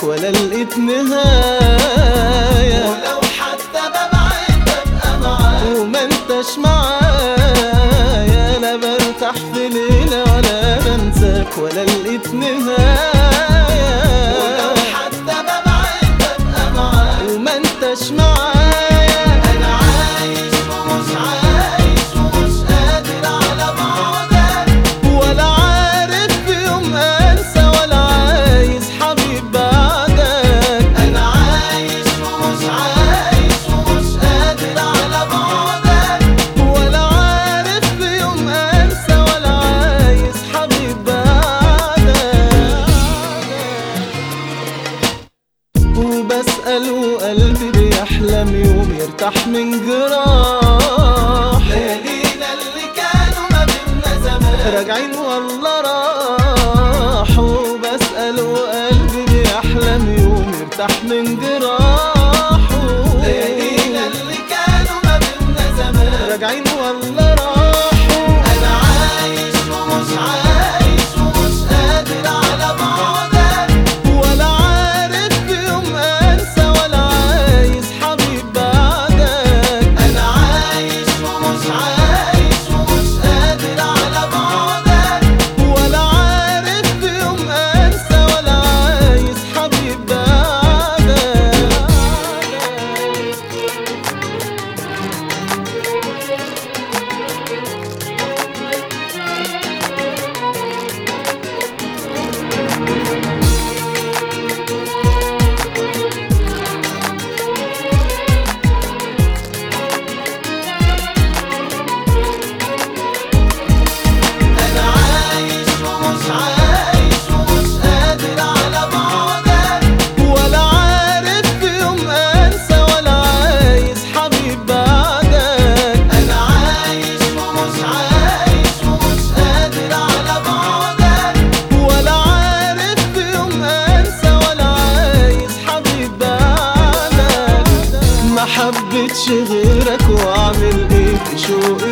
انساك ولا لقيت نهاية ولو حتى ببعد ببقى معاك وما انتش معايا انا برتاح في ليلة ولا بنساك ولا لقيت نهاية ولو حتى ببعد ببقى معاك وما انتش معايا انا عايش ومش عايش ومش قادر على بعدك ولا عارف في يوم انسى ولا عايز حبيب بعدك انا عايش ومش عايش ومش قادر على بعدك ولا عارف في يوم انسى ولا عايز حبيب بعدك وبسأل وقلبي بيحلم يوم يرتاح من جراح ليالينا اللي كانوا ما بينا زمان راجعين والله راحوا بسأل وقلبي بيحلم يوم يرتاح من جراحه ليالينا اللي كانوا ما بينا زمان راجعين والله راحوا انا عايش ومش عايش ومش قادر على بعدك ولا عارف في يوم انسى ولا عايز حبيب بعدك انا عايش ومش عايش ومش قادر على بعدك ولا عارف في يوم انسى ولا عايز حبيب بعدك انا عايش ومش عايش ومش قادر على بعدك ولا عارف في يوم انسى ولا عايز حبيب بعدك انا عايش ومش عايش ومش قادر على بعدك ولا عارف في يوم انسى ولا عايز حبيب بعدك ما حبيتش غيرك واعمل ايه في شوقي